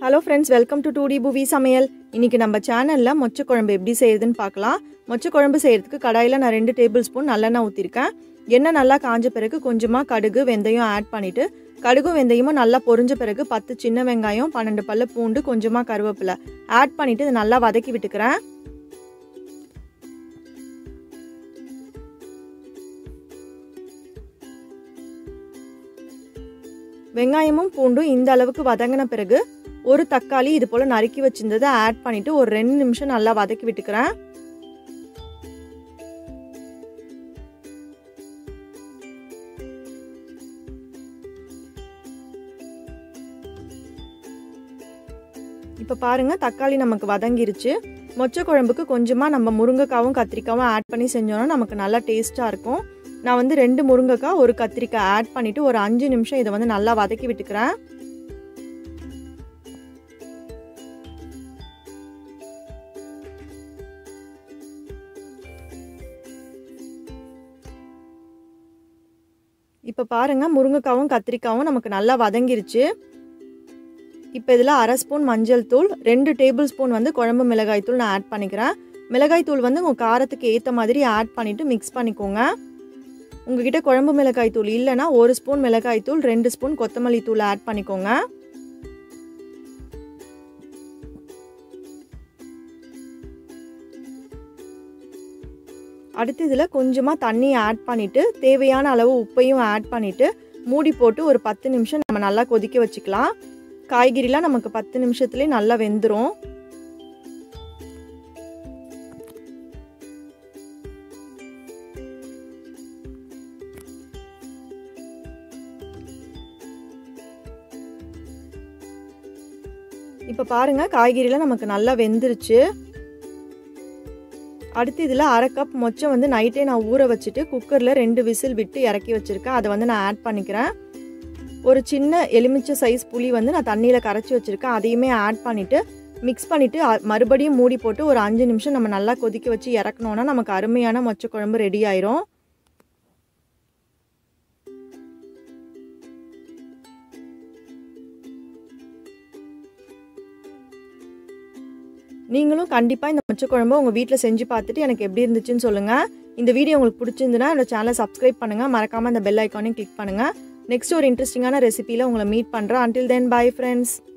hello friends welcome to to the Poovi சமையல் இன்னைக்கு நம்ம சேனலில் மொச்சை குழம்பு எப்படி செய்யுதுன்னு பார்க்கலாம் மொச்சை குழம்பு செய்யறதுக்கு கடாயில் நான் ரெண்டு டேபிள் ஸ்பூன் நல்லெண்ணெய் ஊற்றிருக்கேன் எண்ணெய் நல்லா காஞ்ச பிறகு கொஞ்சமாக கடுகு வெந்தயம் ஆட் பண்ணிவிட்டு கடுகும் வெந்தயமும் நல்லா பொரிஞ்ச பிறகு பத்து சின்ன வெங்காயம் பன்னெண்டு பல்லு பூண்டு கொஞ்சமாக கருவேப்பிலை ஆட் பண்ணிவிட்டு இதை நல்லா வதக்கி விட்டுக்கிறேன் வெங்காயமும் பூண்டும் இந்த அளவுக்கு வதங்கின பிறகு ஒரு தக்காளி இது போல் நறுக்கி வச்சிருந்ததை ஆட் பண்ணிவிட்டு ஒரு ரெண்டு நிமிஷம் நல்லா வதக்கி விட்டுக்கிறேன் இப்போ பாருங்கள் தக்காளி நமக்கு வதங்கிருச்சு மொச்சை குழம்புக்கு கொஞ்சமாக நம்ம முருங்கைக்காவும் கத்திரிக்காவும் ஆட் பண்ணி செஞ்சோன்னா நமக்கு நல்லா டேஸ்ட்டாக இருக்கும் நான் வந்து ரெண்டு முருங்கைக்காய் ஒரு கத்திரிக்காய் ஆட் பண்ணிவிட்டு ஒரு அஞ்சு நிமிஷம் இதை வந்து நல்லா வதக்கி விட்டுக்கிறேன் இப்போ பாருங்கள் முருங்கைக்காவும் கத்திரிக்காவும் நமக்கு நல்லா வதங்கிருச்சு இப்போ இதில் அரை ஸ்பூன் மஞ்சள் தூள் ரெண்டு டேபிள் ஸ்பூன் வந்து குழம்பு மிளகாய் தூள் நான் ஆட் பண்ணிக்கிறேன் மிளகாய் தூள் வந்து உங்கள் காரத்துக்கு ஏற்ற மாதிரி ஆட் பண்ணிவிட்டு மிக்ஸ் பண்ணிக்கோங்க உங்ககிட்ட குழம்பு மிளகாய் தூள் இல்லைன்னா ஒரு ஸ்பூன் மிளகாய் தூள் ரெண்டு ஸ்பூன் கொத்தமல்லி தூள் ஆட் பண்ணிக்கோங்க அடுத்து இதில் கொஞ்சமாக தண்ணி ஆட் பண்ணிவிட்டு தேவையான அளவு உப்பையும் ஆட் பண்ணிவிட்டு மூடி போட்டு ஒரு பத்து நிமிஷம் நம்ம நல்லா கொதிக்க வச்சுக்கலாம் காய்கறிலாம் நமக்கு பத்து நிமிஷத்துலேயே நல்லா வெந்துடும் இப்போ பாருங்கள் காய்கறிலாம் நமக்கு நல்லா வெந்துருச்சு அடுத்து இதில் அரை கப் மொச்சை வந்து நைட்டே நான் ஊற வச்சுட்டு குக்கரில் ரெண்டு விசில் விட்டு இறக்கி வச்சுருக்கேன் அதை வந்து நான் ஆட் பண்ணிக்கிறேன் ஒரு சின்ன எலுமிச்சை சைஸ் புளி வந்து நான் தண்ணியில் கரைச்சி வச்சுருக்கேன் அதையுமே ஆட் பண்ணிவிட்டு மிக்ஸ் பண்ணிவிட்டு மறுபடியும் மூடி போட்டு ஒரு அஞ்சு நிமிஷம் நம்ம நல்லா கொதிக்க வச்சு இறக்கணுன்னா நமக்கு அருமையான மொச்சை குழம்பு ரெடி ஆயிரும் நீங்களும் கண்டிப்பாக இந்த மொச்சை குழம்பு உங்கள் வீட்டில் செஞ்சு பார்த்துட்டு எனக்கு எப்படி இருந்துச்சுன்னு சொல்லுங்கள் இந்த வீடியோ உங்களுக்கு பிடிச்சிருந்துன்னா என்னோட சேனலை சப்ஸ்கிரைப் பண்ணுங்கள் மறக்காமல் அந்த பெல் ஐக்கானையும் கிளிக் பண்ணுங்கள் நெக்ஸ்ட் ஒரு இன்ட்ரெஸ்டிங்கான ரெசிபியில் உங்களை மீட் பண்ணுறேன் அன்டில் தென் பை ஃப்ரெண்ட்ஸ்